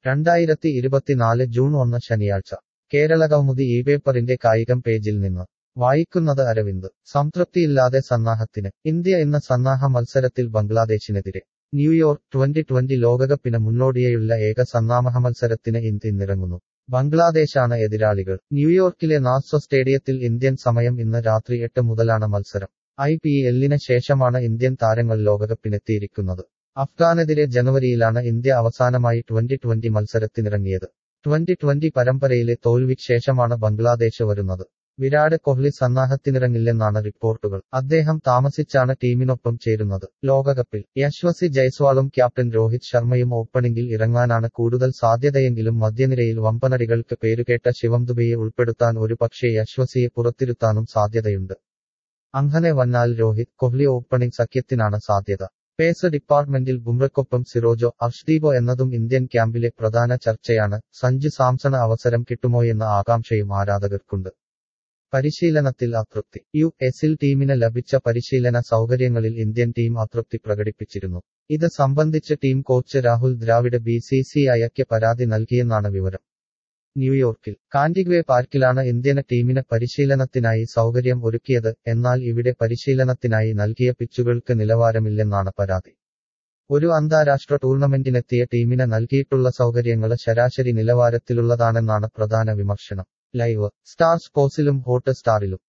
രണ്ടായിരത്തി ഇരുപത്തിനാല് ജൂൺ ഒന്ന് ശനിയാഴ്ച കേരളകൗമുദി ഈ പേപ്പറിന്റെ കായികം പേജിൽ നിന്ന് വായിക്കുന്നത് അരവിന്ദ് സംതൃപ്തിയില്ലാതെ സന്നാഹത്തിന് ഇന്ത്യ ഇന്ന് സന്നാഹ മത്സരത്തിൽ ബംഗ്ലാദേശിനെതിരെ ന്യൂയോർക്ക് ട്വന്റി ട്വന്റി ലോകകപ്പിന് മുന്നോടിയായുള്ള ഏക സന്നാഹ മത്സരത്തിന് ഇന്ത്യ ഇന്നിറങ്ങുന്നു ബംഗ്ലാദേശാണ് എതിരാളികൾ ന്യൂയോർക്കിലെ നാസോ സ്റ്റേഡിയത്തിൽ ഇന്ത്യൻ സമയം ഇന്ന് രാത്രി എട്ട് മുതലാണ് മത്സരം ഐ പി എല്ലിന് ശേഷമാണ് ഇന്ത്യൻ താരങ്ങൾ ലോകകപ്പിനെത്തിയിരിക്കുന്നത് അഫ്ഗാനെതിരെ ജനുവരിയിലാണ് ഇന്ത്യ അവസാനമായി ട്വന്റി ട്വന്റി മത്സരത്തിനിറങ്ങിയത് ട്വന്റി ട്വന്റി പരമ്പരയിലെ തോൽവിക്ക് ശേഷമാണ് ബംഗ്ലാദേശ് വരുന്നത് വിരാട് കോഹ്ലി സന്നാഹത്തിനിറങ്ങില്ലെന്നാണ് റിപ്പോർട്ടുകൾ അദ്ദേഹം താമസിച്ചാണ് ടീമിനൊപ്പം ചേരുന്നത് ലോകകപ്പിൽ യശ്വസി ജയ്സ്വാളും ക്യാപ്റ്റൻ രോഹിത് ശർമ്മയും ഓപ്പണിംഗിൽ ഇറങ്ങാനാണ് കൂടുതൽ സാധ്യതയെങ്കിലും മധ്യനിരയിൽ വമ്പനടികൾക്ക് പേരുകേട്ട ശിവം ദുബെയെ ഉൾപ്പെടുത്താൻ ഒരു പക്ഷേ യശ്വസിയെ പുറത്തിരുത്താനും സാധ്യതയുണ്ട് അങ്ങനെ വന്നാൽ രോഹിത് കോഹ്ലി ഓപ്പണിംഗ് സഖ്യത്തിനാണ് സാധ്യത പേസ് ഡിപ്പാർട്ട്മെന്റിൽ ബുംറയ്ക്കൊപ്പം സിറോജോ അർഷ്ദീപോ എന്നതും ഇന്ത്യൻ ക്യാമ്പിലെ പ്രധാന ചർച്ചയാണ് സഞ്ജു സാംസണ് അവസരം കിട്ടുമോയെന്ന ആകാംക്ഷയും ആരാധകർക്കുണ്ട് പരിശീലനത്തിൽ അതൃപ്തി യു എസിൽ ടീമിന് ലഭിച്ച പരിശീലന സൗകര്യങ്ങളിൽ ഇന്ത്യൻ ടീം അതൃപ്തി പ്രകടിപ്പിച്ചിരുന്നു ഇത് സംബന്ധിച്ച് team coach Rahul Dravid B C C ഐക്ക് പരാതി നൽകിയെന്നാണ് വിവരം ന്യൂയോർക്കിൽ കാൻഡിഗ്വേ പാർക്കിലാണ് ഇന്ത്യൻ ടീമിന് പരിശീലനത്തിനായി സൗകര്യം ഒരുക്കിയത് എന്നാൽ ഇവിടെ പരിശീലനത്തിനായി നൽകിയ പിച്ചുകൾക്ക് നിലവാരമില്ലെന്നാണ് പരാതി ഒരു അന്താരാഷ്ട്ര ടൂർണമെന്റിനെത്തിയ ടീമിന് നൽകിയിട്ടുള്ള സൗകര്യങ്ങൾ ശരാശരി നിലവാരത്തിലുള്ളതാണെന്നാണ് പ്രധാന വിമർശനം ലൈവ് സ്റ്റാർ സ്പോർട്സിലും ഹോട്ട് സ്റ്റാറിലും